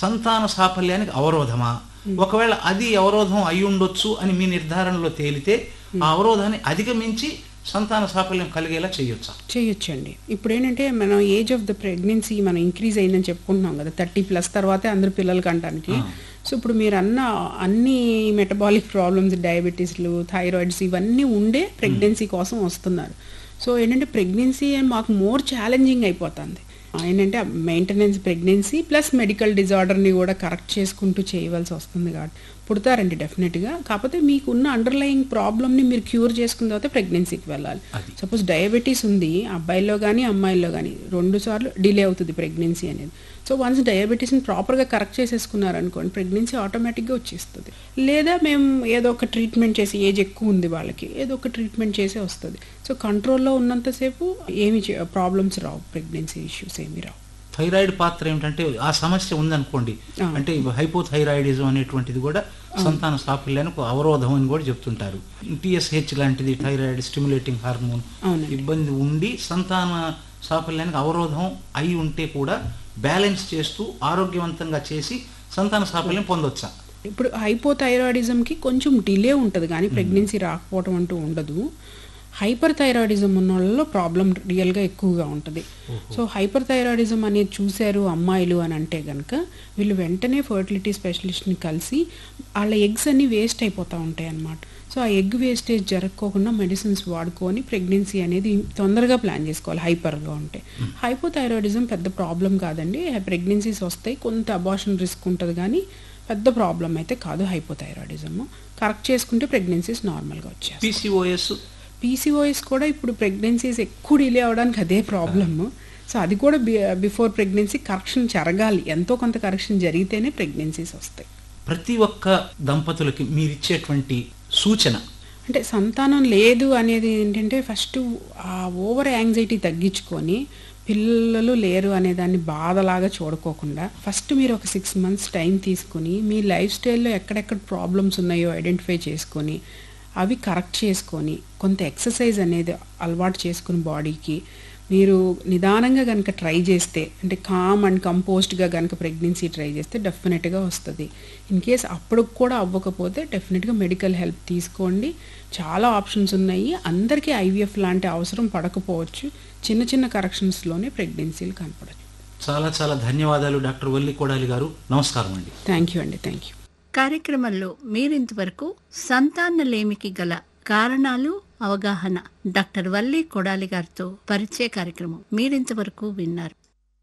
సంతాన సాఫల్యానికి అవరోధమా ఒకవేళ అది అవరోధం అయి ఉండొచ్చు అని మీ నిర్ధారణలో తేలితే ఆ అవరోధాన్ని అధిగమించి సంతాన సాఫల్యం కలిగేలా చేయొచ్చా చేయొచ్చండి ఇప్పుడు ఏంటంటే మనం ఏజ్ ఆఫ్ ద ప్రెగ్నెన్సీ మనం ఇంక్రీజ్ అయిందని చెప్పుకుంటున్నాం కదా థర్టీ ప్లస్ తర్వాతే అందరు పిల్లలు కంటానికి సో ఇప్పుడు మీరు అన్న అన్ని మెటబాలిక్ ప్రాబ్లమ్స్ డయాబెటీస్లు థైరాయిడ్స్ ఇవన్నీ ఉండే ప్రెగ్నెన్సీ కోసం వస్తున్నారు సో ఏంటంటే ప్రెగ్నెన్సీ మాకు మోర్ ఛాలెంజింగ్ అయిపోతుంది ఏంటంటే మెయింటెనెన్స్ ప్రెగ్నెన్సీ ప్లస్ మెడికల్ డిజార్డర్ని కూడా కరెక్ట్ చేసుకుంటూ చేయవలసి వస్తుంది కాబట్టి పుడతారండి డెఫినెట్గా కాకపోతే మీకు ఉన్న అండర్లయింగ్ ప్రాబ్లమ్ని మీరు క్యూర్ చేసుకున్న తర్వాత ప్రెగ్నెన్సీకి వెళ్ళాలి అది. సపోజ్ డయాబెటీస్ ఉంది అబ్బాయిల్లో కానీ అమ్మాయిల్లో కానీ రెండు సార్లు డిలే అవుతుంది ప్రెగ్నెన్సీ అనేది సో వన్స్ డయాబెటీస్ని ప్రాపర్గా కరెక్ట్ చేసేసుకున్నారనుకోండి ప్రెగ్నెన్సీ ఆటోమేటిక్గా వచ్చేస్తుంది లేదా మేము ఏదో ఒక ట్రీట్మెంట్ చేసి ఏజ్ ఎక్కువ ఉంది వాళ్ళకి ఏదో ఒక ట్రీట్మెంట్ చేసే వస్తుంది సో కంట్రోల్లో ఉన్నంతసేపు ఏమి ప్రాబ్లమ్స్ రావు ప్రెగ్నెన్సీ ఇష్యూస్ ఏమి రావు థైరాయిడ్ పాత్ర ఏమిటంటే ఆ సమస్య ఉందనుకోండి ఆ. అంటే హైపోథైరాయిడిజం అనేటువంటిది కూడా సంతాన సాఫల్యానికి ఒక అవరోధం అని కూడా చెప్తుంటారు టిఎస్హెచ్ లాంటిది థైరాయిడ్ స్టిమ్యులేటింగ్ హార్మోన్ అవునండి. ఇబ్బంది ఉండి సంతాన సాఫల్యానికి అవరోధం అయి ఉంటే కూడా బ్యాలెన్స్ చేస్తూ ఆరోగ్యవంతంగా చేసి సంతాన సాఫల్యం పొందొచ్చా ఇప్పుడు హైపోథైరాయిడిజంకి కొంచెం డిలే ఉంటుంది కానీ ప్రెగ్నెన్సీ రాకపోవడం అంటూ ఉండదు హైపర్ థైరాయిడిజం ఉన్న వాళ్ళలో ప్రాబ్లం రియల్గా ఎక్కువగా ఉంటుంది సో హైపర్ థైరాయిడిజం అనేది చూశారు అమ్మాయిలు అని అంటే కనుక వీళ్ళు వెంటనే ఫర్టిలిటీ స్పెషలిస్ట్ని కలిసి వాళ్ళ ఎగ్స్ అన్ని వేస్ట్ అయిపోతూ ఉంటాయి అన్నమాట సో ఆ ఎగ్ వేస్టేజ్ జరగకోకుండా మెడిసిన్స్ వాడుకొని ప్రెగ్నెన్సీ అనేది తొందరగా ప్లాన్ చేసుకోవాలి హైపర్గా ఉంటే హైపోథైరాయిడిజం పెద్ద ప్రాబ్లం కాదండి ప్రెగ్నెన్సీస్ వస్తాయి కొంత అబార్షన్ రిస్క్ ఉంటుంది కానీ పెద్ద ప్రాబ్లం అయితే కాదు హైపోథైరాయిడిజం కరెక్ట్ చేసుకుంటే ప్రెగ్నెన్సీస్ నార్మల్గా వచ్చేస్తాయి పిసిఓఎస్ పీసీఓఎస్ కూడా ఇప్పుడు ప్రెగ్నెన్సీస్ ఎక్కువ డిలే అవడానికి అదే ప్రాబ్లమ్ సో అది కూడా బిఫోర్ ప్రెగ్నెన్సీ కరెక్షన్ జరగాలి ఎంతో కొంత కరెక్షన్ జరిగితేనే ప్రెగ్నెన్సీస్ వస్తాయి ప్రతి ఒక్క దంపతులకి మీరిచ్చేటువంటి సూచన అంటే సంతానం లేదు అనేది ఏంటంటే ఫస్ట్ ఆ ఓవర్ యాంగ్జైటీ తగ్గించుకొని పిల్లలు లేరు అనే దాన్ని బాధలాగా చూడుకోకుండా ఫస్ట్ మీరు ఒక సిక్స్ మంత్స్ టైం తీసుకుని మీ లైఫ్ స్టైల్లో ఎక్కడెక్కడ ప్రాబ్లమ్స్ ఉన్నాయో ఐడెంటిఫై చేసుకొని అవి కరెక్ట్ చేసుకొని కొంత ఎక్సర్సైజ్ అనేది అలవాటు చేసుకుని బాడీకి మీరు నిదానంగా కనుక ట్రై చేస్తే అంటే కామ్ అండ్ కంపోస్ట్గా కనుక ప్రెగ్నెన్సీ ట్రై చేస్తే డెఫినెట్గా వస్తుంది ఇన్ కేస్ అప్పుడు కూడా అవ్వకపోతే డెఫినెట్గా మెడికల్ హెల్ప్ తీసుకోండి చాలా ఆప్షన్స్ ఉన్నాయి అందరికీ ఐవీఎఫ్ లాంటి అవసరం పడకపోవచ్చు చిన్న చిన్న కరెక్షన్స్లోనే ప్రెగ్నెన్సీలు కనపడచ్చు చాలా చాలా ధన్యవాదాలు డాక్టర్ వల్లి కొడాలి గారు నమస్కారం అండి థ్యాంక్ యూ అండి థ్యాంక్ యూ కార్యక్రమంలో మీరింతవరకు సంతానలేమికి గల కారణాలు అవగాహన డాక్టర్ వల్లి కొడాలి గారితో పరిచయ కార్యక్రమం మీరింతవరకు విన్నారు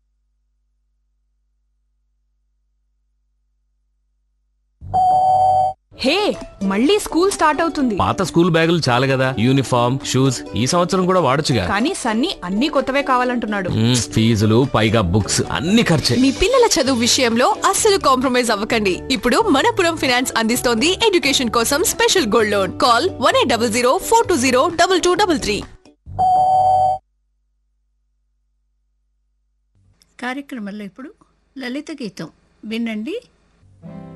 హే మళ్ళీ స్కూల్ స్టార్ట్ అవుతుంది పాత స్కూల్ బ్యాగులు చాలు కదా యూనిఫామ్ షూస్ ఈ సంవత్సరం కూడా వాడొచ్చుగా కానీ సన్నీ అన్ని కొత్తవే కావాలంటున్నాడు మ్మ్, ఫీజులు పైగా బుక్స్ అన్ని ఖర్చే మీ పిల్లల చదువు విషయంలో అస్సలు కాంప్రమైజ్ అవ్వకండి ఇప్పుడు మనపురం ఫినాన్స్ అందిస్తోంది ఎడ్యుకేషన్ కోసం special gold loan call one eight double zero four two zero double two double three కార్యక్రమంలో ఇప్పుడు లలిత గీతం వినండి